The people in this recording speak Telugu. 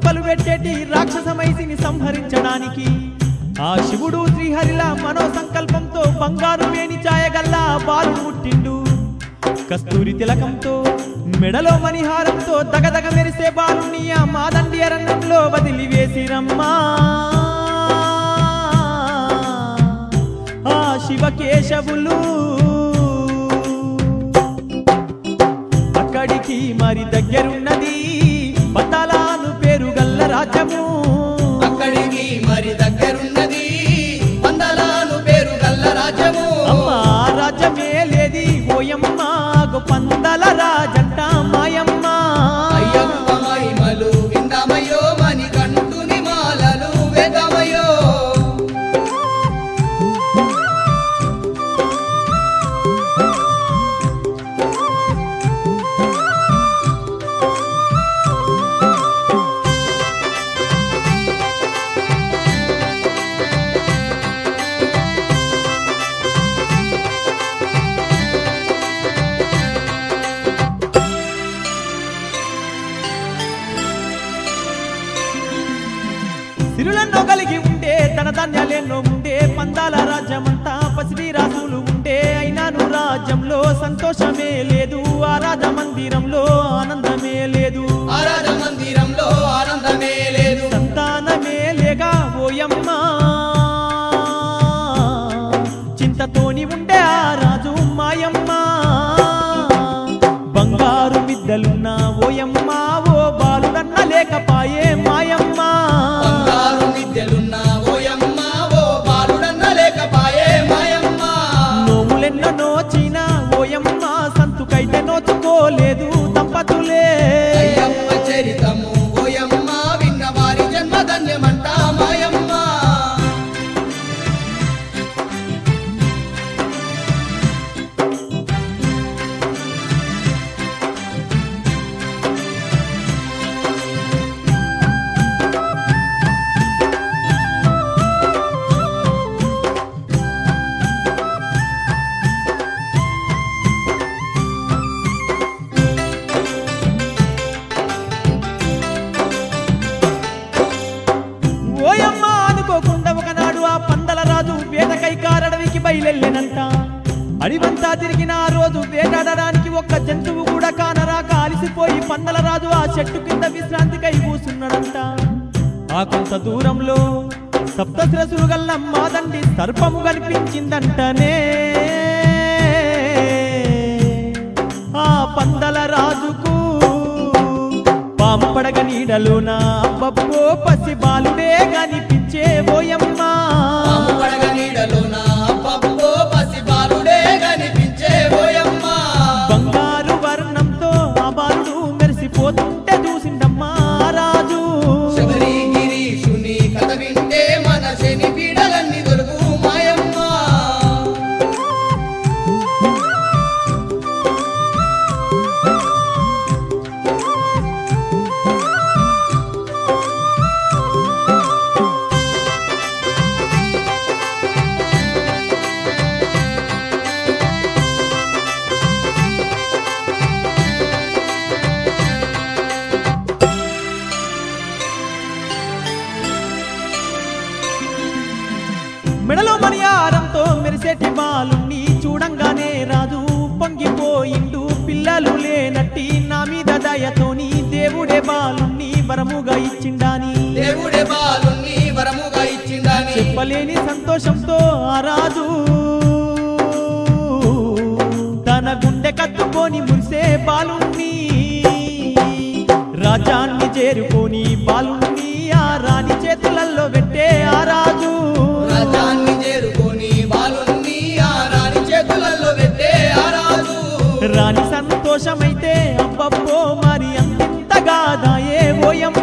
తిప్పలు పెట్టేటి రాక్షసమైసిని సంహరించడానికి ఆ శివుడు శ్రీహరిల మనో సంకల్పంతో బంగారు వేణి ఛాయగల్లా బాలు పుట్టిండు కస్తూరి తిలకంతో మెడలో మణిహారంతో దగదగ మెరిసే బాలుని ఆ మాదండి అరణ్యంలో వదిలివేసిరమ్మా ఆ శివకేశవులు అక్కడికి మరి దగ్గరున్నది పతాలాను పేరు గల్ల రాజ్యము అక్కడికి మరి దగ్గరున్నది పందలాను పేరు గల్ల రాజ్యము అమ్మా రాజ్యమే లేది ఓయమ్మ పందల రాజంట మాయమ్మ అయ్యప్ప మహిమలు విందామయ్యో మని కంటుని మాలలు వేదమయ్యో సిరులెన్నో కలిగి ఉండే తన ధాన్యాలెన్నో ఉండే పందాల రాజ్యమంతా పసిడి రాజులు ఉండే అయినాను రాజ్యంలో సంతోషమే లేదు ఆ రాజ మందిరంలో ఆనందమే లేదు ఆరాధ మందిరంలో ఆనందమే లేదు సంతానమే లేగా ఓయమ్మ చింతతోని ఉండే ఆ రాజు మాయమ్మ బంగారు మిద్దలున్న ఓయమ్మ ఓ బాలుడన్న లేకపాయే మాయమ్మ బంగారు విద్యలున్న ఓయమ్మ ఓ బాలుడన్న లేకపాయే మాయమ్మ నోములెన్నో నోచిన ఓయమ్మ సంతుకైతే నోచుకోలేదు దంపతులే అయ్యప్ప చరితము ఓయమ్మ విన్న వారి జన్మ ధన్యమంట మాయమ్మ ఓయమ్మ అనుకోకుండా ఒకనాడు ఆ పందల రాజు వేటకై కారడవికి బయలెళ్ళెనంట అడివంతా తిరిగిన ఆ రోజు వేటాడడానికి ఒక్క జంతువు కూడా కానరాక అలిసిపోయి పందల రాజు ఆ చెట్టు కింద విశ్రాంతికై కూసున్నాడంట ఆ కొంత దూరంలో సప్తశిరసులు గల్ల మాదండి సర్పము కనిపించిందంటనే ఆ పందల రాజుకు పాంపడగ నీడలోన బబ్బో పసి బాలుడే కనిపించే ఓయమ్మా పాము పడగ నీడలోన పప్పో పసి బాలుడే కనిపించే ఓయమ్మ బంగారు వర్ణంతో ఆ బాలుడు మెరిసిపోతుంటే చూసిండమ్మా ఆ రాజు శబరి గిరీషుని కథ వింటే మన శని పీడలన్నీ దొరుకు మాయమ్మ మెడలో మణియారంతో మెరిసేటి బాలుణ్ణి చూడంగానే రాజు పొంగిపోయిండు పిల్లలు లేనట్టి నా మీద దయతోని దేవుడే బాలుణ్ణి వరముగా ఇచ్చిండాని దేవుడే బాలుని వరముగా ఇచ్చిందని చెప్పలేని సంతోషంతో ఆ రాజు తన గుండె కత్తుకొని మురిసే బాలుణ్ణి రాజాన్ని చేరుకొని బాలుణ్ణి ఆ రాణి చేతులలో పెట్టే ఆ రాజు రాజాన్ని చేరుకొని బాలుని ఆ రాణి చేతులలో పెట్టే ఆ రాజు రాణి సంతోషమైతే అబ్బబ్బో మరి అంతగా దాయే ఓయమ్మ